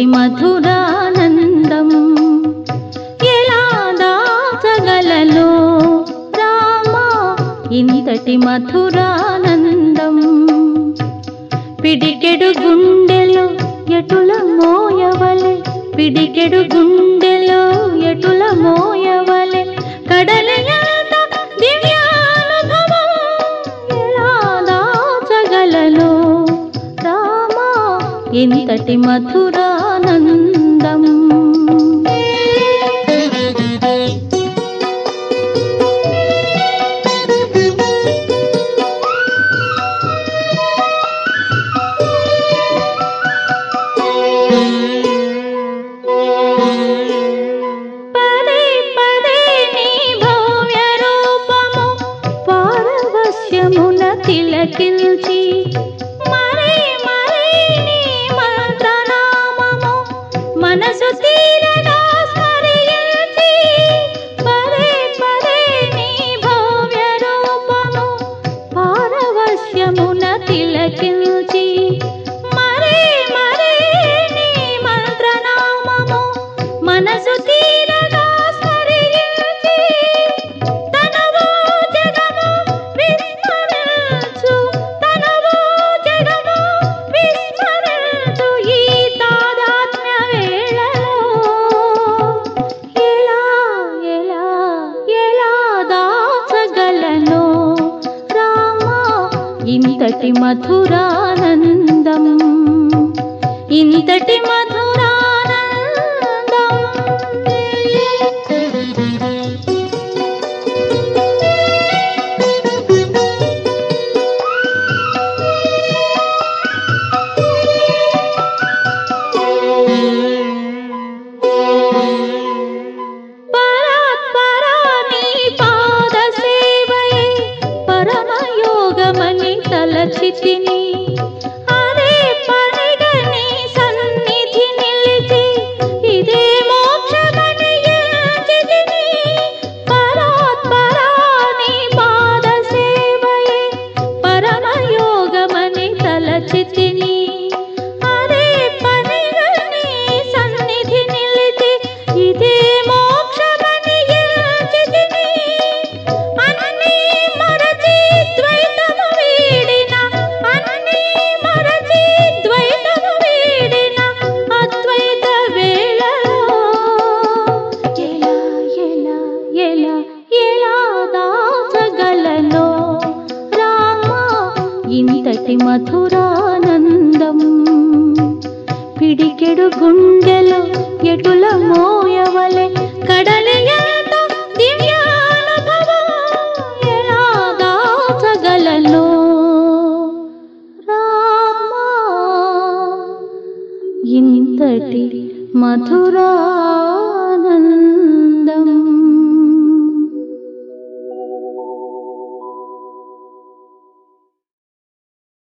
మధురానందం ఎలా దాచగలను రామా ఇంతటి మధురానందం పిడికెడు గుండెలో ఎటుల మోయవలె పిడికెడు గుండెలో ఎటుల మోయవలె కడలయంత దివ్యానుభవం ఎలా దాచగలను రామా ఇంతటి మధురానందం పదే పదే నీ భవ్య రూపము పారవస్యమున తిలకిల్చి మరే మరే నీ మంత్రనామము మనసు తీరగా స్మరించి పదే పదే నీ భవ్య రూపము పారవస్యమున తిలకిల్చి మరే మరే నీ మంత్రనామము మనసు తీరగా స్మరించి తనవో జగము విస్మరించు తనవో జగము విస్మరించు ఈ తాదాత్మ్య వేళలో ఎలా ఎలా ఎలా దాచగలను రామా ఇంతటి మధురానందం ఇంతటి పరాత్పరాని పాద సేవయే పరమయోగమని తలచితిని అదే పనిగని సన్నిధి నిలిచి ఇదే మోక్షమని యాచితిని పరాత్పరాని పాద సేవయే పరమయోగమని తలచితిని అదే పనిగని సన్నిధి నిలిచి ఇదే మోక్షమని యాచితిని అన్నీ మరచి ద్వైతము వీడిన అన్నీ మరచి ద్వైతము వీడిన అద్వైత వేళలో ఎలా ఎలా ఎలా ఎలా దాచగలను రామా ఇంతటి మధురానందం పిడికెడు గుండెలో ఎటుల మోయవలె కడలియంత దివ్యానుభవం ఎలా దాచగలను రామా ఇంతటి మధురానందం